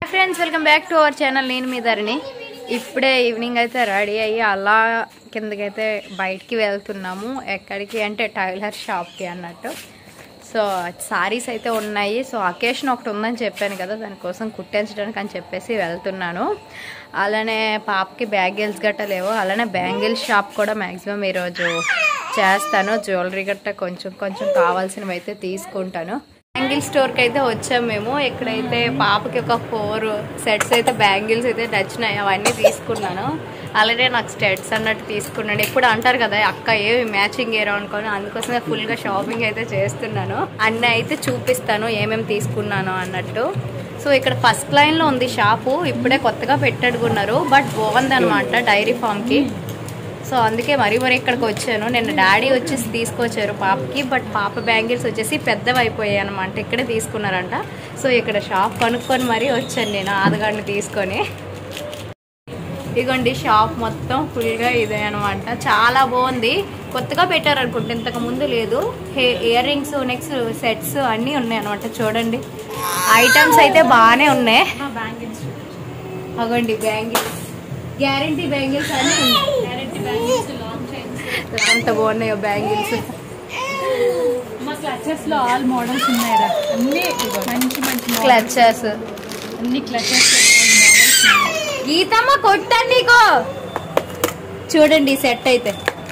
Friends welcome back to our channel నేను మీ ధరణి ఇప్పుడే ఈవినింగ్ అయితే రెడీ అయ్యి అలా కిందకైతే బయటికి వెళ్తున్నాము ఎక్కడికి అంటే టైలర్ షాప్కి అన్నట్టు సో సారీస్ అయితే ఉన్నాయి సో అకేషన్ ఒకటి ఉందని చెప్పాను కదా దానికోసం కుట్టించడానికి అని చెప్పేసి వెళ్తున్నాను అలానే పాపకి బ్యాంగిల్స్ గట్ట లేవు అలానే బ్యాంగిల్స్ షాప్ కూడా మ్యాక్సిమం ఈరోజు చేస్తాను జ్యువెలరీ గట్ట కొంచెం కొంచెం కావాల్సినవి అయితే తీసుకుంటాను బ్యాంగిల్ స్టోర్కి అయితే వచ్చాం మేము ఇక్కడైతే పాపకి ఒక ఫోర్ సెట్స్ అయితే బ్యాంగిల్స్ అయితే నచ్చినాయి అవన్నీ తీసుకున్నాను అలానే నాకు స్టెట్స్ అన్నట్టు తీసుకున్నాను ఎప్పుడు అంటారు కదా అక్క ఏవి మ్యాచింగ్ ఏరా అనుకోని అందుకోసమే ఫుల్గా షాపింగ్ అయితే చేస్తున్నాను అన్నీ అయితే చూపిస్తాను ఏమేమి తీసుకున్నాను అన్నట్టు సో ఇక్కడ ఫస్ట్ లైన్లో ఉంది షాపు ఇప్పుడే కొత్తగా పెట్టడుకున్నారు బట్ బాగుంది అనమాట డైరీ ఫామ్కి సో అందుకే మరీ మరీ ఇక్కడికి వచ్చాను నేను డాడీ వచ్చేసి తీసుకొచ్చారు పాపకి బట్ పాప బ్యాంగిల్స్ వచ్చేసి పెద్దవి అయిపోయాయి అనమాట ఇక్కడే తీసుకున్నారంట సో ఇక్కడ షాప్ కనుక్కొని మరీ వచ్చాను నేను ఆదగాడిని తీసుకొని ఇదిగోండి షాప్ మొత్తం ఫుల్గా ఇదే అనమాట చాలా బాగుంది కొత్తగా పెట్టారు అనుకుంటే ఇంతకు ముందు లేదు ఇయర్ రింగ్స్ నెక్స్ట్ సెట్స్ అన్నీ ఉన్నాయి అనమాట చూడండి ఐటమ్స్ అయితే బాగానే ఉన్నాయి అగోండి బ్యాంగిల్స్ గ్యారంటీ బ్యాంగిల్స్ అన్నీ ఉన్నాయి ఎంత బాగున్నాయో బ్యాంగిల్స్ మా క్లచెస్ లో ఆల్ మోడల్స్ ఉన్నాయిరా అన్ని మంచి మంచి models. క్లచెస్ అన్ని క్లచెస్ గీతమ్మ కొట్టాను నీకు చూడండి ఈ సెట్ అయితే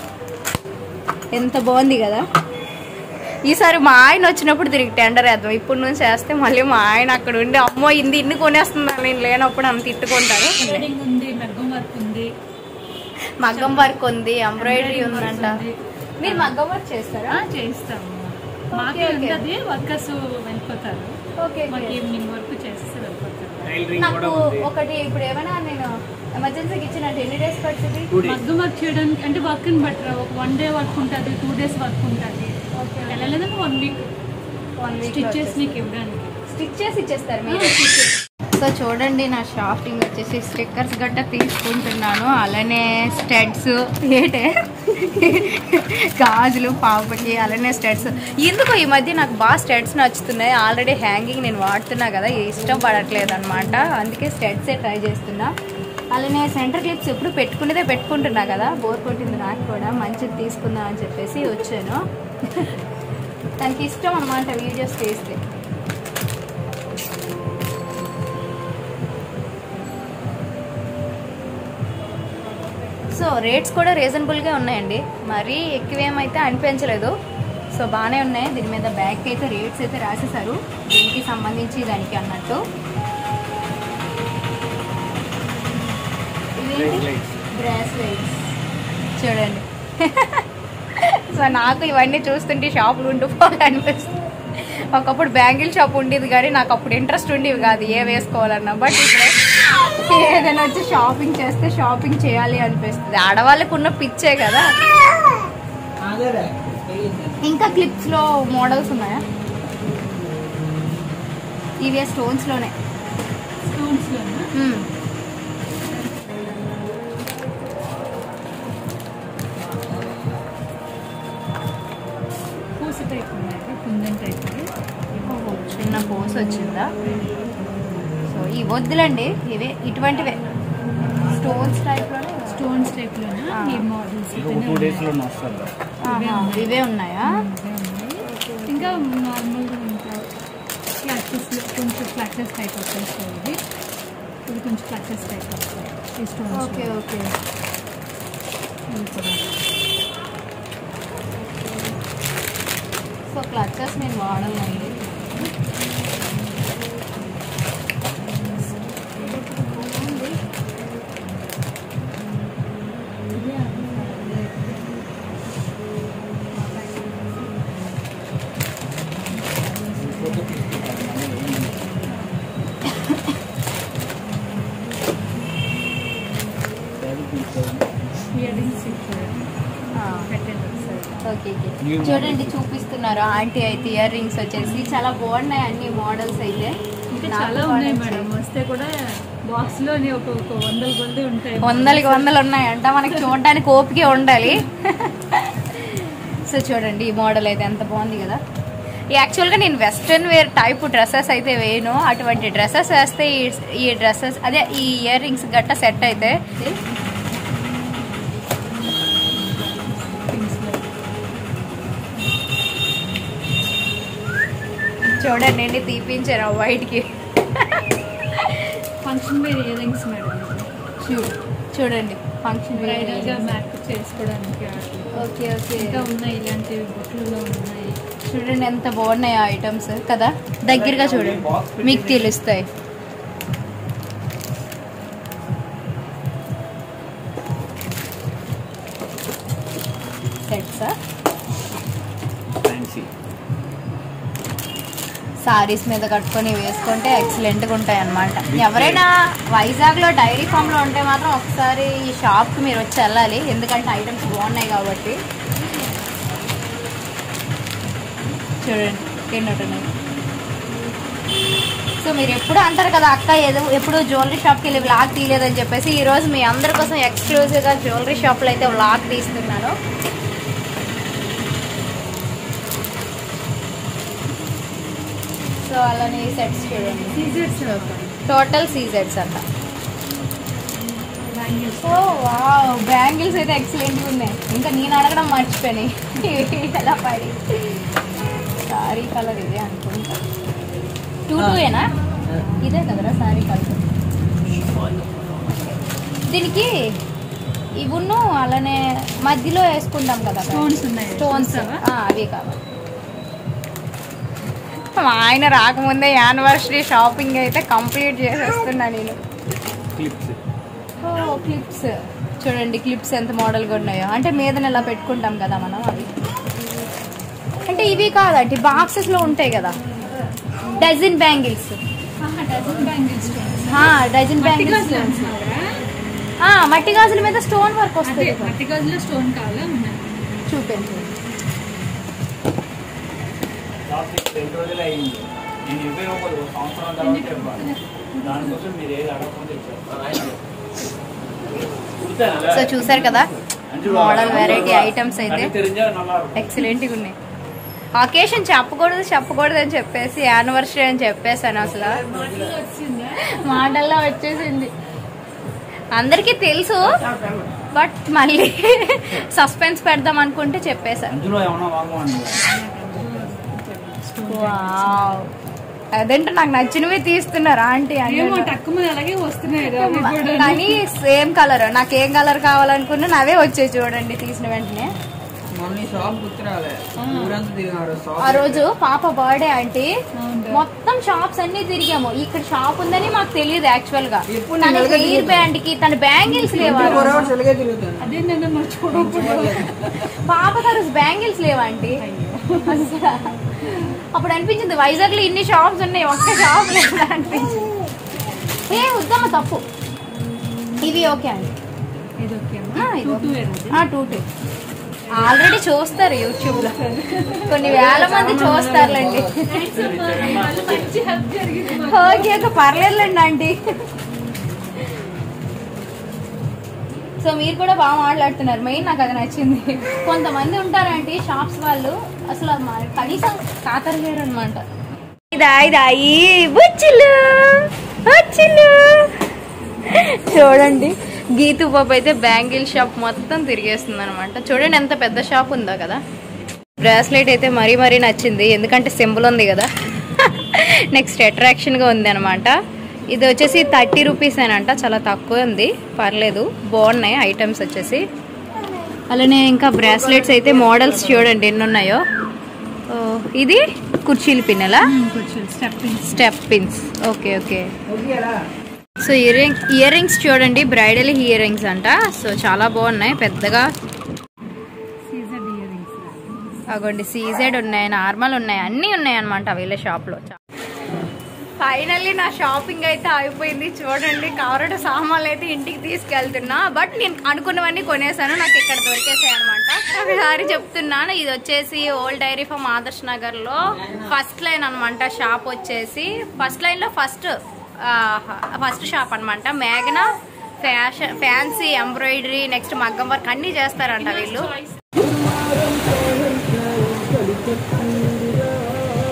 ఎంత బాగుంది కదా ఈసారి మా ఆయన వచ్చినప్పుడు తిరిగి టెండర్ వేద్దాం ఇప్పుడు నుంచి చేస్తే మళ్ళీ మా ఆయన అక్కడ ఉండి అమ్మో ఇంది ఇన్ని కొనేస్తుందని నేను లేనప్పుడు అంత తిట్టుకుంటాను షేడింగ్ ఉంది మగ్గం వర్క్ ఉంది మగ్గం వర్క్ ఉంది ఎంబ్రాయిడరీ ఉందంట మీరు మగ్గం వర్క్ చేస్తారా ఆ, చేయిస్తాము మాకే okay. ఉంటుంది వర్కర్స్ వెళ్ళిపోతారు ఓకే మాకు ఈవినింగ్ వరకు చేస్తే వెళ్ళిపోతారు నాకు ఒకటి ఇప్పుడు ఏమైనా నేను ఎమర్జెన్సీకి ఇచ్చినట్టు ఎన్ని డేస్ పడుతుంది మగ్గం వర్క్ చేయడానికి అంటే వర్క్ ని బట్టి ఒక వన్ డే వర్క్ ఉంటుంది టూ డేస్ వర్క్ ఉంటుంది వెళ్ళలేదంటే one week one week stitches నీకు ఇవ్వడానికి స్టిచ్ చేసి ఇచ్చేస్తారు మీరు సో చూడండి నా షాపింగ్ వచ్చేసి స్టిక్కర్స్ గట్ట తీసుకుంటున్నాను అలానే స్టడ్స్ ఏటే గాజులు పాపకి అలానే స్టడ్స్ ఎందుకు ఈ మధ్య నాకు బాగా స్టడ్స్ నచ్చుతున్నాయి ఆల్రెడీ హ్యాంగింగ్ నేను వాడుతున్నా కదా ఇష్టం పడట్లేదు అనమాట అందుకే స్టడ్సే ట్రై చేస్తున్నా అలానే సెంటర్ క్లిప్స్ ఎప్పుడు పెట్టుకునేదే పెట్టుకుంటున్నా కదా బోర్ కొట్టింది నాకు కూడా మంచిది తీసుకుందాం అని చెప్పేసి వచ్చాను తనకి ఇష్టం అనమాట వీడియోస్ చేస్తే సో రేట్స్ కూడా రీజనబుల్గా ఉన్నాయండి మరీ ఎక్కువేమైతే అనిపించలేదు సో బాగానే ఉన్నాయి దీని మీద బ్యాగ్ అయితే రేట్స్ అయితే రాసేసారు దీనికి సంబంధించి దానికి అన్నట్టు ఇవేంటి బ్రాస్లెట్స్ చూడండి సో నాకు ఇవన్నీ చూస్తుంటే షాపులు ఉండిపోవాలనిపిస్తుంది ఒకప్పుడు బ్యాంగిల్ షాప్ ఉండేది కానీ నాకు అప్పుడు ఇంట్రెస్ట్ ఉండేవి కాదు ఏ వేసుకోవాలన్నా బట్ ఇప్పుడు ఏదైనా వచ్చి షాపింగ్ చేస్తే షాపింగ్ చేయాలి అనిపిస్తుంది ఆడవాళ్ళకు ఉన్న పిచ్చే కదా ఇంకా క్లిప్స్ లో మోడల్స్ ఉన్నాయా ఇవే స్టోన్స్ లోనే స్టోన్స్ లోనా మ్మ్. పూసి టైప్ ఉన్నాయి కుందన్ టైప్ ఓహో, చిన్న పోస్ వచ్చిందా సో ఈ వద్దులండి ఇవే ఇటువంటివే స్టోన్స్ టైప్ లోనే స్టోన్స్ టైప్ లోనా ఆ. ఈ మోడల్స్ ఇంకొక టూ డేస్ లో వస్తారు ఆహా, ఇవే ఉన్నాయా ఇంకా నార్మల్గా ఉంటాయి ఫ్లాచెస్ కొంచెం ఫ్లాచెస్ టైప్ వస్తాయి సో ఇది ఇది కొంచెం ఫ్లాచెస్ టైప్ వస్తాయి ఈ stones okay okay so clutches నేను వాడాలండి ఇయరింగ్స్ ఆ. పెట్టండి ఒకసారి ఓకే New ఓకే చూడండి చూపిస్తున్నారు ఆంటీ అయితే ఇయర్ రింగ్స్ వచ్చేసి చాలా బాగున్నాయి అన్ని మోడల్స్ అయితే ఇంకా నాకు చాలా కూడా ఉన్నాయి నచ్చాయి. మేడం వస్తే కూడా బాక్స్ లోని ఒక ఒక వందల కొద్ది ఉంటాయి వందలకి వందలు ఉన్నాయంట మనకి చూడడానికి ఓపిక ఉండాలి సో చూడండి ఈ మోడల్ అయితే ఎంత బాగుంది కదా యాక్చువల్గా నేను వెస్ట్రన్ వేర్ టైప్ డ్రెస్సెస్ అయితే వేయను అటువంటి డ్రెస్సెస్ వేస్తే ఈ- ఈ డ్రెస్సెస్ అదే ఈ ఇయర్ రింగ్స్ గట్ట సెట్ అయితే చూడండి నేను తీపించాను వైట్కి function wear earrings madam చూడు చూడండి ఫంక్షన్ బ్రైడల్ గా మ్యాక్ చేసుకోవడానికి ఓకే ఓకే ఇంకా ఉన్నాయి ఇలాంటివి బుట్లలో ఉన్నాయి చూడండి ఎంత బాగున్నాయి ఆ ఐటమ్స్ కదా దగ్గరగా చూడండి మీకు తెలుస్తాయి సెట్సా ఫ్యాన్సీ సారీస్ మీద కట్టుకొని వేసుకుంటే ఎక్సలెంట్గా ఉంటాయి అన్నమాట ఎవరైనా వైజాగ్లో డైరీ ఫామ్లో ఉంటే మాత్రం ఒకసారి ఈ షాప్కి మీరు వచ్చి వెళ్ళాలి ఎందుకంటే ఐటమ్స్ బాగున్నాయి కాబట్టి చూడండి ఎన్నట్టున్నాయి సో మీరు ఎప్పుడు అంటారు కదా అక్క ఏదో ఎప్పుడు జ్యువెలరీ షాప్కి వెళ్ళి వ్లాగ్ తీయలేదని చెప్పేసి ఈ రోజు మీ అందరి కోసం ఎక్స్క్లూజివ్గా జ్యువెలరీ షాప్లో అయితే వ్లాగ్ తీస్తున్నాను సో అలానే సెట్స్ చూడండి సీజర్స్ టోటల్ సీజెడ్స్ అంట బ్యాంగిల్స్ ఓ వావ్ బ్యాంగిల్స్ అయితే ఎక్సలెంట్గా ఉన్నాయి ఇంకా నేను అడగడం మర్చిపోయినాయి ఎలా పడి సారీ కలర్ ఇదే అనుకుంటా టూ టూ ఏనా ఇదే కదరా సారీ కలర్ దీనికి ఇవును అలానే మధ్యలో వేసుకుంటాం కదా స్టోన్స్ ఉన్నాయి స్టోన్స్ చూస్తావా? అవి కావాలి మా ఆయన రాకముందే యానివర్సరీ షాపింగ్ అయితే కంప్లీట్ చేసేస్తున్నా నేను క్లిప్స్ ఓ క్లిప్స్ చూడండి క్లిప్స్ ఎంత మోడల్గా ఉన్నాయో అంటే మీదన ఇలా పెట్టుకుంటాం కదా మనం అవి అంటే ఇవి కాదండి బాక్సెస్ లో ఉంటాయి కదా dozen bangles dozen bangles stones dozen మట్టి బ్యాంగిల్స్ గాజులు అంటున్నారా? మట్టి గాజుల మీద స్టోన్ వర్క్ అదే వస్తుంది మట్టి గాజులో స్టోన్ కావాలా ఉన్నాయి చూపించు లాస్ట్ రెండు రోజులు అయింది నేను ఇరవై ఒక సంవత్సరం తర్వాత ఇవ్వాలి దానికోసం మీరు ఏది అడగకుండా ఇచ్చారు సో చూసారు కదా మోడల్ వెరైటీ ఐటమ్స్ అయితే తెలియజా నల్లా ఎక్సలెంట్గా ఉన్నాయి అకేషన్ చెప్పకూడదు చెప్పకూడదు అని చెప్పేసి యానివర్సరీ అని చెప్పేసాను అసలు వచ్చిందా మాటల్లో వచ్చేసింది అందరికీ తెలుసు బట్ మళ్ళీ సస్పెన్స్ పెడదాం అనుకుంటే చెప్పేశాను అందులో ఏమన్నా వాగమండి వావ్. అదేంటో నాకు నచ్చినవి తీస్తున్నారు ఆంటీ ఏమో అని తక్కువ మంది అలాగే వస్తున్నాయి కదా అవి కూడా. కానీ సేమ్ కలర్ నాకు ఏం కలర్ కావాలనుకున్నా నావే వచ్చాయి చూడండి తీసిన వెంటనే మొన్న ఈ షాప్ గుర్తురాలే ఊరంతా తిరిగినారు షాప్ ఆ రోజు పాప బర్త్డే ఆంటీ అవును. మొత్తం షాప్స్ అన్ని తిరిగాము ఇక్కడ షాప్ ఉందని మాకు తెలియదు యాక్చువల్ గా ఎప్పుడు తన నేను హెయిర్ బ్యాండ్ కి తన బ్యాంగిల్స్ లేవా ఫోర్ సెలగే తిరుగుతాను అదే నన్ను మర్చిపోవడం పాపకి ఆ రోజు బ్యాంగిల్స్ లేవా ఆంటీ అసలు అప్పుడు అనిపించింది వైజాగ్ లో ఇన్ని షాప్స్ ఉన్నాయి ఒక్క షాప్ లేదా అనిపించింది ఏ వద్దమ్మ తప్పు ఇవి ఓకే అండి ఇది ఓకే ఆ, ఇది టూ ఓకే. టూ ఆ, టూ టూ ఆల్రెడీ చూస్తారు యూట్యూబ్ లో కొన్ని వేల మంది చూస్తారులేండి మంచి హెల్ప్ జరిగింది ఓకే ఓకే పర్లేదులేండి ఆంటీ సో మీరు కూడా బాగా మాట్లాడుతున్నారు మెయిన్ నాకు అది నచ్చింది కొంతమంది ఉంటారంటే షాప్స్ వాళ్ళు అసలు అది మా- కనీసం ఖాతరు చేయరు అనమాట ఇదా ఇదాయి బుచ్చిలు బుచ్చిలు చూడండి గీతు పాప అయితే బ్యాంగిల్ షాప్ మొత్తం తిరిగేస్తుంది అనమాట చూడండి ఎంత పెద్ద షాప్ ఉందో కదా బ్రాస్లెట్ అయితే మరీ మరీ నచ్చింది ఎందుకంటే సింబల్ ఉంది కదా నెక్స్ట్ అట్రాక్షన్గా ఉంది అనమాట ఇది వచ్చేసి థర్టీ రూపీస్ అంట చాలా తక్కువ ఉంది పర్లేదు బాగున్నాయి ఐటమ్స్ వచ్చేసి అలానే ఇంకా బ్రాస్లెట్స్ అయితే మోడల్స్ చూడండి ఎన్ని ఉన్నాయో ఓ, ఇది కుర్చీలు పిన్నెలా కొంచెం step step pins okay okay so earring earrings చూడండి బ్రైడల్ ఇయర్ రింగ్స్ అంట సో చాలా బాగున్నాయి పెద్దగా సీజర్ ఇయర్ రింగ్స్ అగోండి సీజెడ్ ఉన్నాయి నార్మల్ ఉన్నాయి అన్నీ ఉన్నాయి అనమాట వీళ్ళ షాప్లో ఫైనల్లీ నా షాపింగ్ అయితే అయిపోయింది చూడండి కావరట సామాన్లు అయితే ఇంటికి తీసుకెళ్తున్నా బట్ నేను అనుకున్నవన్నీ కొనేసాను నాకు ఇక్కడ దొరికేసాయి అనమాట ఒకసారి చెప్తున్నాను ఇది వచ్చేసి old dairy farm Adarsh Nagar లో ఫస్ట్ లైన్ అనమాట షాప్ వచ్చేసి ఫస్ట్ లైన్ లో ఫస్ట్ ఫస్ట్ షాప్ అనమాట మేఘన ఫ్యాషన్ ఫ్యాన్సీ ఎంబ్రాయిడరీ నెక్స్ట్ మగ్గం వర్క్ అన్ని చేస్తారంట వీళ్ళు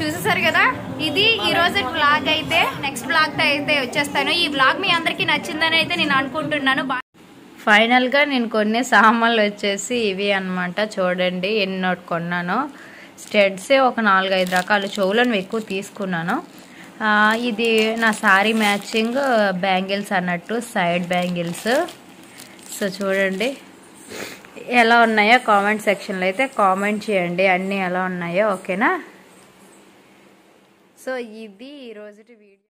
చూసేసారు కదా ఇది ఈ రోజు బ్లాగ్ అయితే నెక్స్ట్ బ్లాగ్ తో అయితే వచ్చేస్తాను ఈ బ్లాగ్ మీ అందరికి నచ్చిందని అయితే నేను అనుకుంటున్నాను ఫైనల్ గా నేను కొన్ని సామాన్లు వచ్చేసి ఇవి అన్నమాట చూడండి ఎన్నో కొన్నాను స్టెడ్స్ ఒక నాలుగైదు రకాలు చెవులను ఎక్కువ తీసుకున్నాను ఆ, ఇది నా సారీ మ్యాచింగ్ బ్యాంగిల్స్ అన్నట్టు సైడ్ బ్యాంగిల్స్ సో చూడండి ఎలా ఉన్నాయో కామెంట్ సెక్షన్లో అయితే కామెంట్ చేయండి అన్నీ ఎలా ఉన్నాయో ఓకేనా సో ఇది ఈరోజు వీడియో